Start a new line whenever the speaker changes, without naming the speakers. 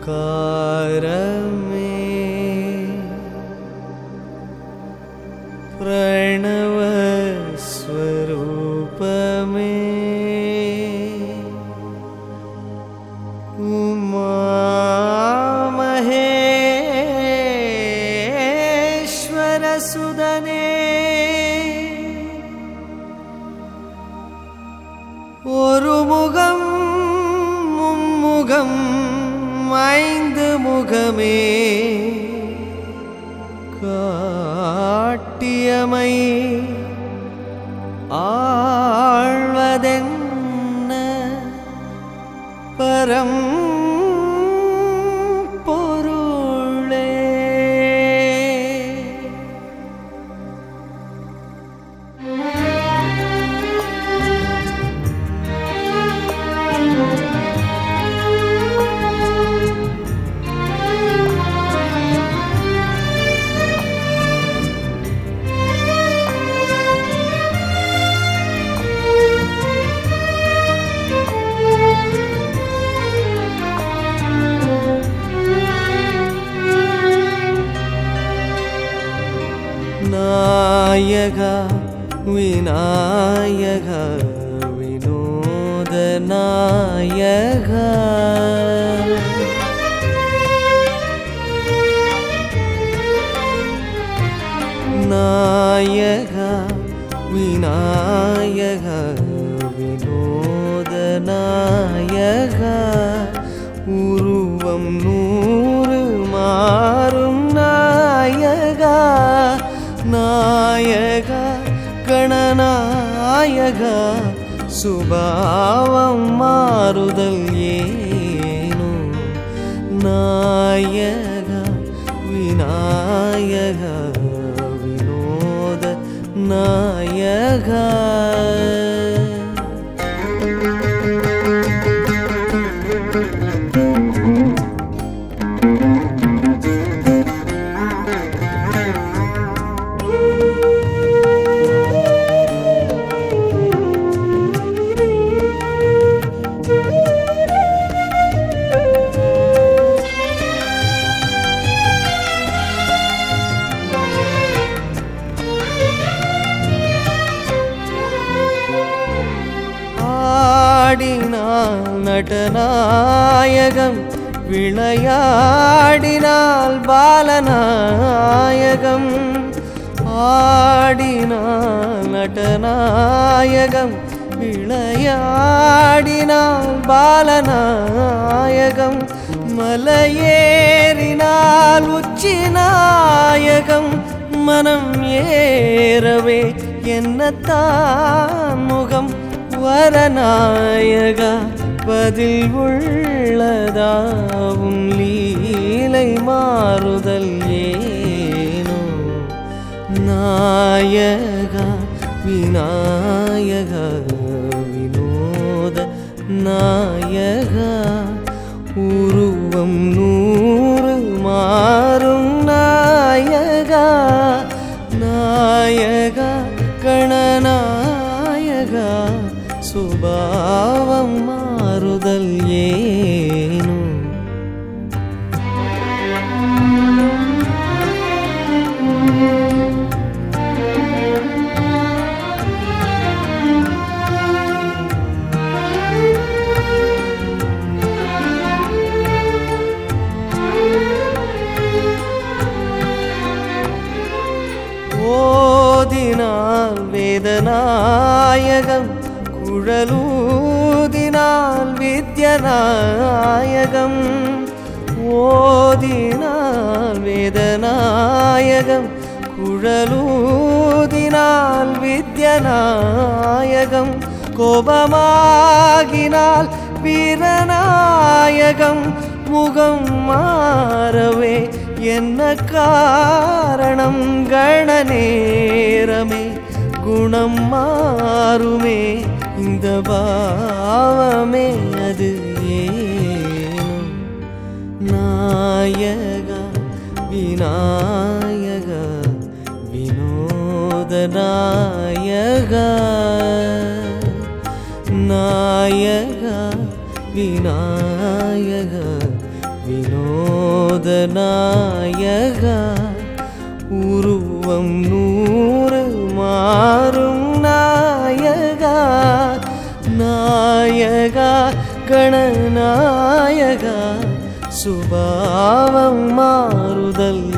உமாமகேஸ்வரசுதனே ஒரு முகம் மும்முகம் ஐந்து முகமே காட்டியமை ஆழ்வதென்ன பரம் பொருளே நாயக விநாயக வினோத நாயக நாயக விநாயக வினோத நாயக உருவம் நூறு மாறும் நாயகா நாயக கணநாயக சுபாவம் மாறுதல் ஏனோ நாயக விநாயக வினோத நாயக ஆடினால் நடநாயகம் விளையாடினால் பாலநாயகம் ஆடினால் நடநாயகம் விளையாடினால் பாலநாயகம் மலையேறினால் உச்சி நாயகம் மனம் ஏறவே என்னத்தான் முகம் வரநாயகா பதில் உள்ளதாவும் லீலை மாறுதல் ஏனோ நாயகா விநாயக வினோத நாயகா உருவம் நூறு மாறும் நாயகா நாயகா கணநாயகா சுபாவம் மாறுதல் ஏனோ ஓதினால் வேதநாயகம் குழலூதினால் வித்யநாயகம் ஓதினால் வேதநாயகம் குழலூதினால் வித்யநாயகம் கோபமாகினால் வீரநாயகம் முகம் மாறவே என்ன காரணம் கணநேரமே குணம் மாறுமே இந்த பாவமே அது ஏனோ நாயக விநாயக வினோத நாயக நாயக விநாயக வினோத நாயகா உருவம் நூறு மாறும் நாயகா நாயகா கணநாயகா சுபாவம் மாறுதல்